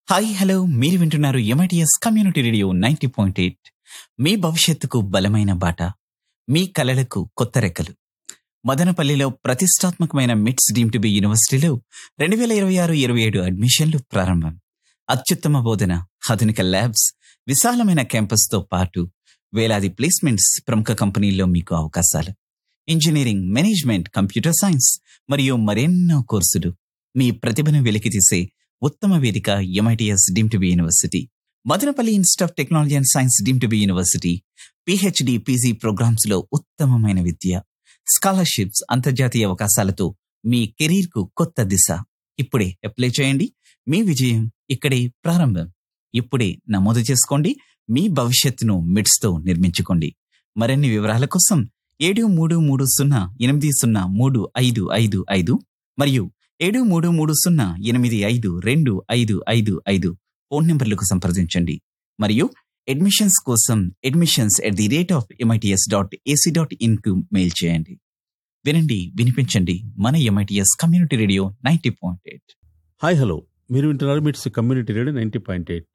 hi hello మీరు వింటున్నారు MITS community radio ninety point eight మీ భవిష్యత్తుకు బలమైన బాట మీ కలలకు కొత్త రెక్కలు మదనపల్లిలో ప్రతిష్టాత్మకమైన మిట్స్ డీమ్ టు బి యూనివర్సిటీలో రెండు వేల ఇరవై ఆరు ఇరవై ఏడు అడ్మిషన్లు ప్రారంభం అత్యుత్తమ బోధన ఆధునిక ల్యాబ్స్ విశాలమైన క్యాంపస్తో పాటు వేలాది ప్లేస్మెంట్స్ ప్రముఖ కంపెనీల్లో మీకు అవకాశాలు ఇంజనీరింగ్ మేనేజ్మెంట్ కంప్యూటర్ సైన్స్ మరియు మరెన్నో కోర్సులు మీ ప్రతిభను వెలికితీసే ఉత్తమ వేదిక MITS deemed to be university Madanapalle institute of technology and science deemed to be university PhD PG programs లో ఉత్తమమైన విద్య స్కాలర్షిప్స్ అంతర్జాతీయ అవకాశాలతో మీ కెరీర్ కు కొత్త దిశ ఇప్పుడే అప్లై చేయండి మీ విజయం ఇక్కడే ప్రారంభం ఇప్పుడే నమోదు చేసుకోండి మీ భవిష్యత్తును మిడ్స్ తో నిర్మించుకోండి మరిన్ని వివరాల కోసం ఏడు మూడు మూడు సున్నా ఎనిమిది సున్నా మూడు ఐదు ఐదు ఐదు మరియు ఏడు మూడు మూడు సున్నా ఎనిమిది ఐదు రెండు ఐదు ఐదు ఐదు ఫోన్ నంబర్లకు సంప్రదించండి మరియు అడ్మిషన్స్ కోసం admissions at the rate of MITS dot AC dot in కు మెయిల్ చేయండి వినండి వినిపించండి మన MITS community radio ninety point eight hi hello మీరు వింటున్నారు MITS community radio ninety point eight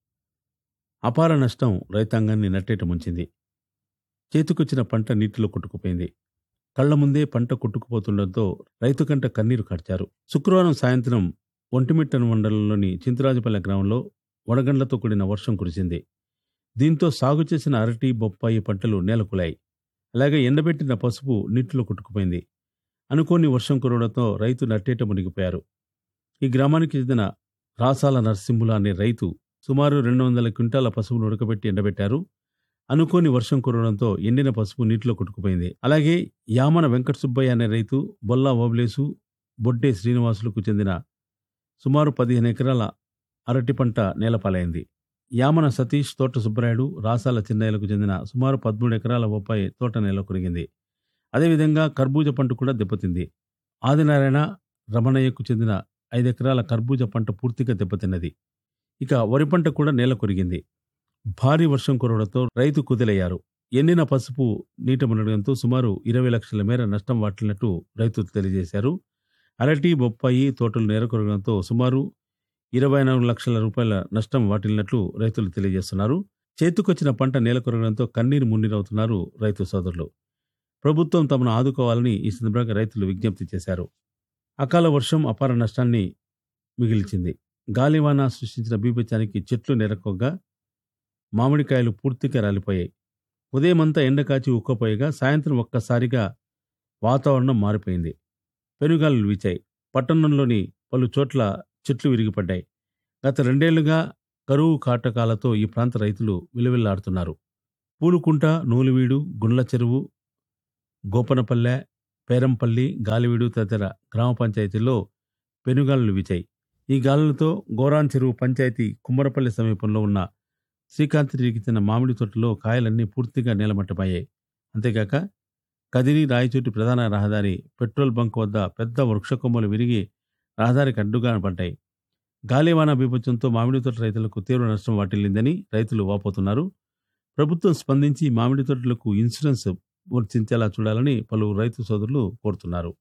అపార నష్టం రైతాంగాన్ని నట్టేట ముంచింది చేతికొచ్చిన పంట నీటిలో కొట్టుకుపోయింది కళ్ల ముందే పంట కొట్టుకుపోతుండటంతో రైతు కంట కన్నీరు కార్చారు శుక్రవారం సాయంత్రం ఒంటిమిట్టన్ మండలంలోని చింతరాజపల్లె గ్రామంలో వడగండ్లతో కూడిన వర్షం కురిసింది దీంతో సాగు చేసిన అరటి బొప్పాయి పంటలు నేలకులాయి అలాగే ఎండబెట్టిన పసుపు నీటిలో కొట్టుకుపోయింది అనుకోని వర్షం కురవడంతో రైతు నట్టేట మునిగిపోయారు ఈ గ్రామానికి చెందిన రాసాల నరసింహుల అనే రైతు సుమారు రెండు వందల క్వింటాల పసుపును ఉడకబెట్టి ఎండబెట్టారు అనుకోని వర్షం కురవడంతో ఎండిన పసుపు నీటిలో కొట్టుకుపోయింది అలాగే యామన వెంకట సుబ్బయ్య అనే రైతు బొల్లా ఓబ్లేసు బొడ్డే శ్రీనివాసులకు చెందిన సుమారు పదిహేను ఎకరాల అరటి పంట నేలపాలైంది యామన సతీష్ తోట సుబ్బరాయుడు రాసాల చిన్నయ్యలకు చెందిన సుమారు పదమూడు ఎకరాల బొప్పాయి తోట నేల కొరిగింది అదేవిధంగా కర్బూజ పంట కూడా దెబ్బతింది ఆదినారాయణ రమణయ్యకు చెందిన ఐదు ఎకరాల కర్బూజ పంట పూర్తిగా దెబ్బతిన్నది ఇక వరి పంట కూడా నేల కొరిగింది భారీ వర్షం కురవడంతో రైతు కుదిలయ్యారు ఎండిన పసుపు నీట మునగడంతో సుమారు ఇరవై లక్షల మేర నష్టం వాటిల్లినట్టు రైతులు తెలియజేశారు అరటి బొప్పాయి తోటలు నేల కొరగడంతో సుమారు ఇరవై నాలుగు లక్షల రూపాయల నష్టం వాటిల్లినట్లు రైతులు తెలియజేస్తున్నారు చేతికొచ్చిన పంట నేల కొరగడంతో కన్నీరు మున్నీరవుతున్నారు రైతు సోదరులు ప్రభుత్వం తమను ఆదుకోవాలని ఈ సందర్భంగా రైతులు విజ్ఞప్తి చేశారు అకాల వర్షం అపార నష్టాన్ని మిగిల్చింది గాలివాన సృష్టించిన బీభత్సానికి చెట్లు నెరకొగ్గా మామిడికాయలు పూర్తిగా రాలిపోయాయి ఉదయమంతా ఎండకాచి ఉక్కపోయగా సాయంత్రం ఒక్కసారిగా వాతావరణం మారిపోయింది పెనుగాలు వీచాయి పట్టణంలోని పలు చోట్ల చెట్లు విరిగిపడ్డాయి గత రెండేళ్లుగా కరువు కాటకాలతో ఈ ప్రాంత రైతులు విలువిల్లాడుతున్నారు పూలుకుంట నూలువీడు గుండ్ల చెరువు గోపనపల్లె పేరంపల్లి గాలివీడు తదితర గ్రామ పంచాయతీల్లో పెనుగాలులు వీచాయి ఈ గాలులతో గోరాన్ చెరువు పంచాయతీ కుమ్మరపల్లి సమీపంలో ఉన్న శ్రీకాంత్ చెందిన మామిడి తోటలో కాయలన్నీ పూర్తిగా నేలమట్టమయ్యాయి అంతేకాక కదిరి రాయచోటి ప్రధాన రహదారి పెట్రోల్ బంక్ వద్ద పెద్ద వృక్ష కొమ్మలు విరిగి రహదారికి అడ్డుగా పడ్డాయి గాలివాన బీభత్సంతో మామిడి తోట రైతులకు తీవ్ర నష్టం వాటిల్లిందని రైతులు వాపోతున్నారు ప్రభుత్వం స్పందించి మామిడి తోటలకు ఇన్సూరెన్స్ వర్తించేలా చూడాలని పలువురు రైతు సోదరులు కోరుతున్నారు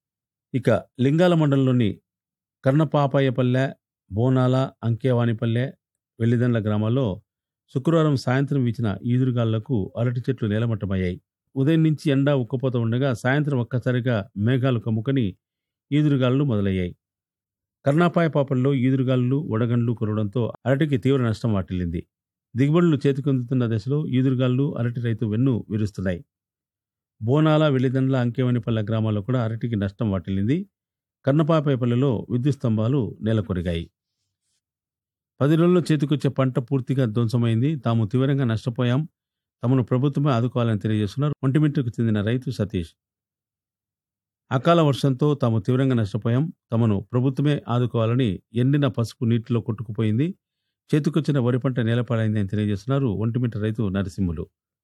ఇక లింగాల మండలంలోని కర్ణపాపాయపల్లె బోనాల అంకేవానిపల్లె వెల్లిదండ్ల గ్రామాల్లో శుక్రవారం సాయంత్రం వీచిన ఈదురుగాళ్లకు అరటి చెట్లు నేలమట్టమయ్యాయి ఉదయం నుంచి ఎండ ఉక్కపోత ఉండగా సాయంత్రం ఒక్కసారిగా మేఘాలు కమ్ముకొని ఈదురుగాలు మొదలయ్యాయి కర్ణాపాయపాపల్లో ఈదురుగాలు వడగండ్లు కురవడంతో అరటికి తీవ్ర నష్టం వాటిల్లింది దిగుబడులు చేతికొందుతున్న దశలో ఈదురుగాళ్లు అరటి రైతు వెన్ను విరుస్తున్నాయి బోనాల వెల్లిదండ్ల అంకేవనిపల్లె గ్రామాల్లో కూడా అరటికి నష్టం వాటిల్లింది కర్ణపాపేపల్లిలో విద్యుత్ స్తంభాలు నేలకొరిగాయి పది రోజుల్లో చేతికొచ్చే పంట పూర్తిగా ధ్వంసమైంది తాము తీవ్రంగా నష్టపోయాం తమను ప్రభుత్వమే ఆదుకోవాలని తెలియజేస్తున్నారు ఒంటిమిట్టకు చెందిన రైతు సతీష్ అకాల వర్షంతో తాము తీవ్రంగా నష్టపోయాం తమను ప్రభుత్వమే ఆదుకోవాలని ఎండిన పసుపు నీటిలో కొట్టుకుపోయింది చేతికొచ్చిన వరి పంట నేలపాలైంది అని తెలియజేస్తున్నారు ఒంటిమిట్ట రైతు నరసింహులు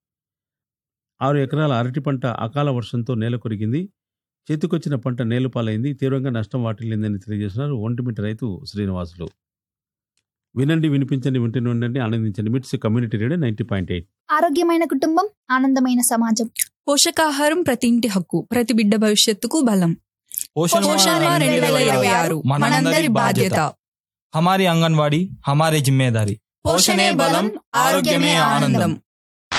ఆరు ఎకరాల అరటి పంట అకాల వర్షంతో నేల కొరిగింది చేతికొచ్చిన పంట నేలపాలైంది తీవ్రంగా నష్టం వాటిల్లిందని తెలియజేస్తున్నారు ఒంటిమిట్ట రైతు శ్రీనివాసులు వినండి వినిపించండి వింటూనే ఉండండి ఆనందించండి MITS community radio ninety point eight ఆరోగ్యమైన కుటుంబం ఆనందమైన సమాజం పోషకాహారం ప్రతి ఇంటి హక్కు ప్రతి బిడ్డ భవిష్యత్తుకు బలం పోషణ రెండు వేల ఇరవై ఆరు మనందరి బాధ్యత हमारी आंगनवाड़ी हमारी जिम्मेदारी పోషణే బలం ఆరోగ్యమే ఆనందం